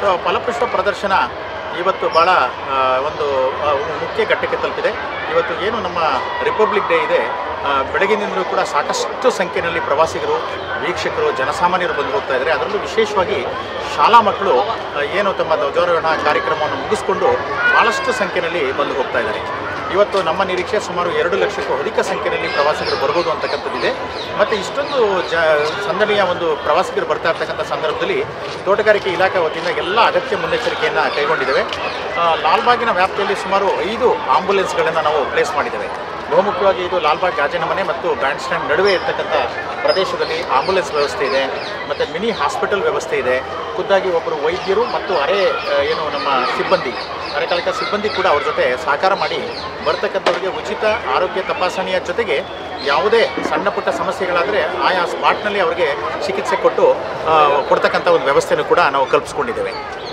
so ಫಲಪುಷ್ಪ ಪ್ರದರ್ಶನ ಇವತ್ತು ಭಾಳ ಆ, ಒಂದು ಆ, ಮುಖ್ಯ ಘಟ್ಟಕ್ಕೆ ತಲುಪಿದೆ ಇವತ್ತು ಏನು ನಮ್ಮ ರಿಪಬ್ಲಿಕ್ ಡೇ ಇದೆ ಆ, ಬೆಳಗಿನಿಂದಲೂ ಕೂಡ ಸಾಕಷ್ಟು ಸಂಖ್ಯೆಯಲ್ಲಿ ಪ್ರವಾಸಿಗರು ವೀಕ್ಷಕರು ಜನಸಾಮಾನ್ಯರು ಬಂದು ಹೋಗ್ತಾ ಇದ್ದಾರೆ ಅದರಲ್ಲೂ ವಿಶೇಷವಾಗಿ ಶಾಲಾ ಮಕ್ಕಳು ಆ, ಏನು ತಮ್ಮ ಧ್ವಜಾರೋಹಣ ಕಾರ್ಯಕ್ರಮವನ್ನು ಮುಗಿಸ್ಕೊಂಡು ಭಾಳಷ್ಟು ಸಂಖ್ಯೆಯಲ್ಲಿ ಬಂದು ಹೋಗ್ತಾ ಇದ್ದಾರೆ ಇವತ್ತು ನಮ್ಮ ನಿರೀಕ್ಷೆ ಸುಮಾರು ಎರಡು ಲಕ್ಷಕ್ಕೂ ಅಧಿಕ ಸಂಖ್ಯೆಯಲ್ಲಿ ಪ್ರವಾಸಿಗರು ಬರ್ಬೋದು ಅಂತಕ್ಕಂಥದ್ದಿದೆ ಮತ್ತು ಇಷ್ಟೊಂದು ಜ ಸಂದಣಿಯ ಒಂದು ಪ್ರವಾಸಿಗರು ಬರ್ತಾ ಇರ್ತಕ್ಕಂಥ ಸಂದರ್ಭದಲ್ಲಿ ತೋಟಗಾರಿಕೆ ಇಲಾಖೆ ವತಿಯಿಂದ ಎಲ್ಲ ಅಗತ್ಯ ಮುನ್ನೆಚ್ಚರಿಕೆಯನ್ನು ಕೈಗೊಂಡಿದ್ದೇವೆ ಆ, ಲಾಲ್ಬಾಗಿನ ವ್ಯಾಪ್ತಿಯಲ್ಲಿ ಸುಮಾರು ಐದು ಆಂಬುಲೆನ್ಸ್ಗಳನ್ನು ನಾವು ಪ್ಲೇಸ್ ಮಾಡಿದ್ದೇವೆ ಬಹುಮುಖ್ಯವಾಗಿ ಇದು ಲಾಲ್ಬಾಗ್ ಗಾಜಿನ ಮನೆ ಮತ್ತು ಬ್ಯಾಂಡ್ ಸ್ಟ್ಯಾಂಡ್ ನಡುವೆ ಇರ್ತಕ್ಕಂಥ ಪ್ರದೇಶದಲ್ಲಿ ಆಂಬುಲೆನ್ಸ್ ವ್ಯವಸ್ಥೆ ಇದೆ ಮತ್ತು ಮಿನಿ ಹಾಸ್ಪಿಟಲ್ ವ್ಯವಸ್ಥೆ ಇದೆ ಖುದ್ದಾಗಿ ಒಬ್ಬರು ವೈದ್ಯರು ಮತ್ತು ಅರೆ ಆ, ಏನು ನಮ್ಮ ಸಿಬ್ಬಂದಿ ಅರೆಕಾಲಿಕ ಸಿಬ್ಬಂದಿ ಕೂಡ ಅವ್ರ ಜೊತೆ ಸಹಕಾರ ಮಾಡಿ ಬರ್ತಕ್ಕಂಥವ್ರಿಗೆ ಉಚಿತ ಆರೋಗ್ಯ ತಪಾಸಣೆಯ ಜೊತೆಗೆ ಯಾವುದೇ ಸಣ್ಣ ಪುಟ್ಟ ಸಮಸ್ಯೆಗಳಾದರೆ ಆಯಾ ಸ್ಪಾಟ್ನಲ್ಲಿ ಅವರಿಗೆ ಚಿಕಿತ್ಸೆ ಕೊಟ್ಟು ಆ, ಕೊಡ್ತಕ್ಕಂಥ ಒಂದು ವ್ಯವಸ್ಥೆನೂ ಕೂಡ ನಾವು ಕಲ್ಪಿಸ್ಕೊಂಡಿದ್ದೇವೆ